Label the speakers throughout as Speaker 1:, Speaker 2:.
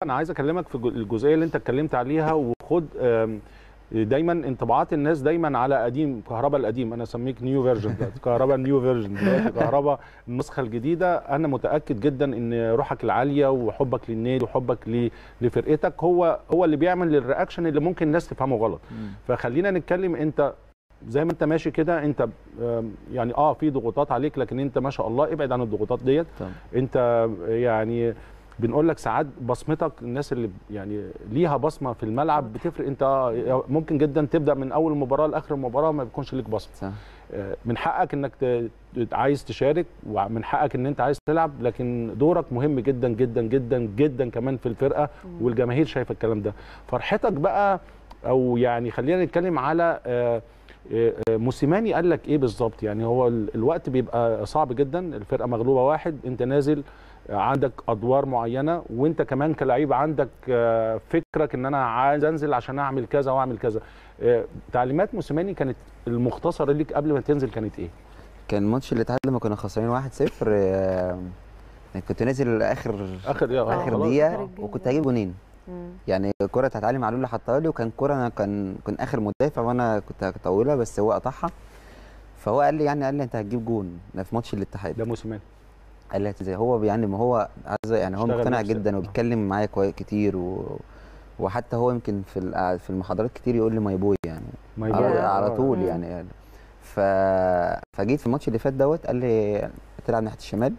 Speaker 1: انا عايز اكلمك في الج- الجزئيه اللي انت اتكلمت عليها وخد آم، دايما انطباعات الناس دايما على قديم كهرباء القديم انا اسميك نيو فيرجن دلوقتي كهرباء النيو فيرجن دلوقتي كهرباء النسخه الجديده انا متاكد جدا ان روحك العاليه وحبك للنادي وحبك ل- لفرقتك هو هو اللي بيعمل الرياكشن اللي ممكن الناس تفهمه غلط فخلينا نتكلم انت زي ما انت ماشي كده انت آم، يعني اه في ضغوطات عليك لكن انت ما شاء الله ابعد عن الضغوطات ديت
Speaker 2: طبعا.
Speaker 1: انت يعني بنقول لك ساعات بصمتك الناس اللي يعني ليها بصمه في الملعب بتفرق انت آه، ممكن جدا تبدا من اول مباراه لاخر المباراه ما بيكونش ليك بصمه
Speaker 2: صح
Speaker 1: آه، من حقك انك ت- ت- عايز تشارك ومن حقك ان انت عايز تلعب لكن دورك مهم جدا جدا جدا جدا كمان في الفرقه والجماهير شايفه الكلام ده فرحتك بقى او يعني خلينا نتكلم على آه، آه، آه، موسيماني قال لك ايه بالظبط يعني هو ال- الوقت بيبقى صعب جدا الفرقه مغلوبه واحد انت نازل آه، عندك ادوار معينه وانت كمان كلعيب عندك آه، فكرك ان انا عايز انزل عشان اعمل كذا واعمل كذا آه، تعليمات موسيماني كانت المختصره ليك قبل ما تنزل كانت ايه
Speaker 2: كان ماتش الاتحاد لما كنا خسرانين 1-0 آه، كنت نازل اخر
Speaker 1: اخر يا
Speaker 2: اخر
Speaker 1: خلاص.
Speaker 2: دقيقه
Speaker 3: آخر
Speaker 2: وكنت هجيب جونين
Speaker 3: مم.
Speaker 2: يعني الكره بتاعت علي معلول اللي حطها لي وكان كره انا كان كان اخر مدافع وانا كنت هطولها بس هو قطعها فهو قال لي يعني قال لي انت هتجيب جون ده في ماتش الاتحاد
Speaker 1: ده موسيماني
Speaker 2: قال لي زي هو يعني ما هو عايز يعني هو
Speaker 1: اشتغل
Speaker 2: مقتنع
Speaker 1: نفسه.
Speaker 2: جدا وبيتكلم معايا كويس كتير و... وحتى هو يمكن في القع- في المحاضرات كتير يقول لي ماي بوي يعني
Speaker 1: ما
Speaker 2: على,
Speaker 1: يبقى-
Speaker 2: على
Speaker 1: آه.
Speaker 2: طول
Speaker 3: مم.
Speaker 2: يعني, يعني ف... فجيت في الماتش اللي فات دوت قال لي تلعب ناحيه الشمال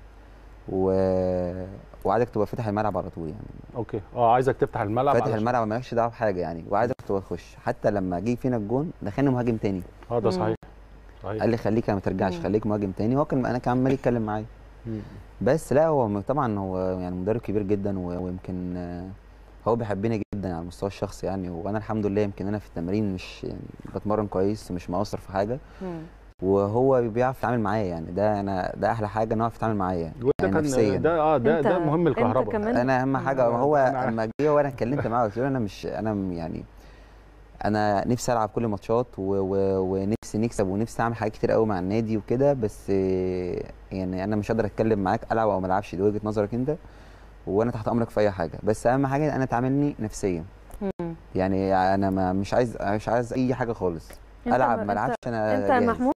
Speaker 2: و... وعايزك تبقى فاتح الملعب على طول يعني
Speaker 1: اوكي اه عايزك تفتح الملعب
Speaker 2: فاتح
Speaker 1: علشان-
Speaker 2: الملعب مالكش دعوه بحاجه يعني وعايزك تبقى تخش حتى لما جه فينا الجون دخلنا مهاجم تاني
Speaker 1: اه ده
Speaker 3: مم.
Speaker 1: صحيح صحيح
Speaker 2: قال لي خليك ما ترجعش
Speaker 3: مم.
Speaker 2: خليك مهاجم تاني هو كان انا كان عمال يتكلم معايا
Speaker 1: مم.
Speaker 2: بس لا هو م- طبعا هو يعني مدرب كبير جدا و- ويمكن آه، هو بيحبني جدا على المستوى الشخصي يعني وانا الحمد لله يمكن انا في التمارين مش يعني بتمرن كويس ومش مقصر في حاجه
Speaker 3: مم.
Speaker 2: وهو بيعرف يتعامل معايا يعني ده انا ده احلى حاجه ان هو يعرف يتعامل معايا يعني,
Speaker 1: وده
Speaker 2: يعني
Speaker 1: كان
Speaker 2: نفسيا
Speaker 1: ده اه ده
Speaker 3: أنت-
Speaker 1: ده مهم
Speaker 3: أنت
Speaker 1: الكهرباء
Speaker 3: كمان-
Speaker 2: انا اهم حاجه
Speaker 1: آه،
Speaker 2: هو
Speaker 1: أنا عارف.
Speaker 2: اما جه وانا اتكلمت معاه قلت له انا مش انا م- يعني انا نفسي العب كل الماتشات و... و... ونفسي نكسب ونفسي اعمل حاجات كتير قوي مع النادي وكده بس آه، يعني انا مش قادر اتكلم معاك العب او ما العبش دي وجهه نظرك انت وانا تحت امرك في اي حاجه بس اهم حاجه انا تعاملني نفسيا
Speaker 3: مم.
Speaker 2: يعني انا ما مش عايز مش عايز اي حاجه خالص
Speaker 3: أنت
Speaker 2: العب
Speaker 3: ما-
Speaker 2: ما العبش انا
Speaker 3: انت
Speaker 2: جاهز.
Speaker 3: محمود